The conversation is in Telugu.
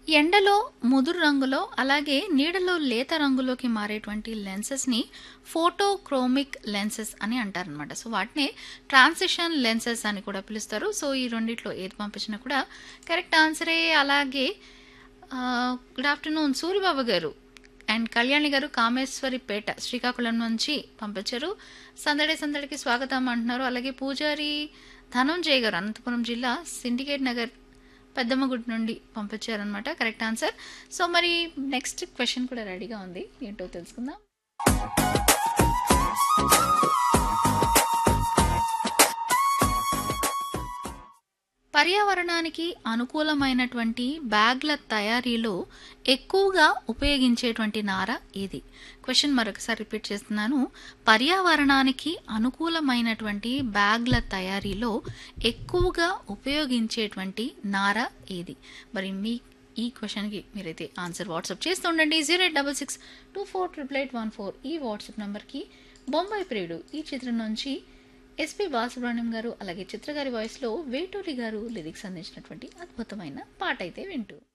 ఎండలో ముదురు రంగులో అలాగే నీడలో లేత రంగులోకి మారేటువంటి లెన్సెస్ని ఫోటోక్రోమిక్ లెన్సెస్ అని అంటారనమాట సో వాటిని ట్రాన్సిషన్ లెన్సెస్ అని కూడా పిలుస్తారు సో ఈ రెండిట్లో ఏది పంపించినా కూడా కరెక్ట్ ఆన్సరే అలాగే గుడ్ ఆఫ్టర్నూన్ సూర్యబాబు గారు అండ్ కళ్యాణి గారు కామేశ్వరిపేట శ్రీకాకుళం నుంచి పంపించారు సందడి సందడికి స్వాగతం అంటున్నారు అలాగే పూజారి ధనంజయ్ గారు అనంతపురం జిల్లా సిండికేట్ నగర్ పెద్దమ్మగుడి నుండి పంపించారనమాట కరెక్ట్ ఆన్సర్ సో మరి నెక్స్ట్ క్వశ్చన్ కూడా రెడీగా ఉంది ఏంటో తెలుసుకుందాం పర్యావరణానికి అనుకూలమైనటువంటి బ్యాగ్ల తయారీలో ఎక్కువగా ఉపయోగించేటువంటి నార ఏది క్వశ్చన్ మరొకసారి రిపీట్ చేస్తున్నాను పర్యావరణానికి అనుకూలమైనటువంటి బ్యాగ్ల తయారీలో ఎక్కువగా ఉపయోగించేటువంటి నార ఏది మరి మీ ఈ క్వశ్చన్కి మీరైతే ఆన్సర్ వాట్సాప్ చేస్తూ ఉండండి zero eight double six two four triple eight one four ఈ వాట్సాప్ నెంబర్కి బొంబాయి ప్రియుడు ఈ చిత్రం నుంచి ఎస్పి బాలసుబ్రహ్మణ్యం గారు అలాగే చిత్రగారి వాయిస్లో వేటూరి గారు లిరిక్స్ అందించినటువంటి అద్భుతమైన పాట అయితే వింటూ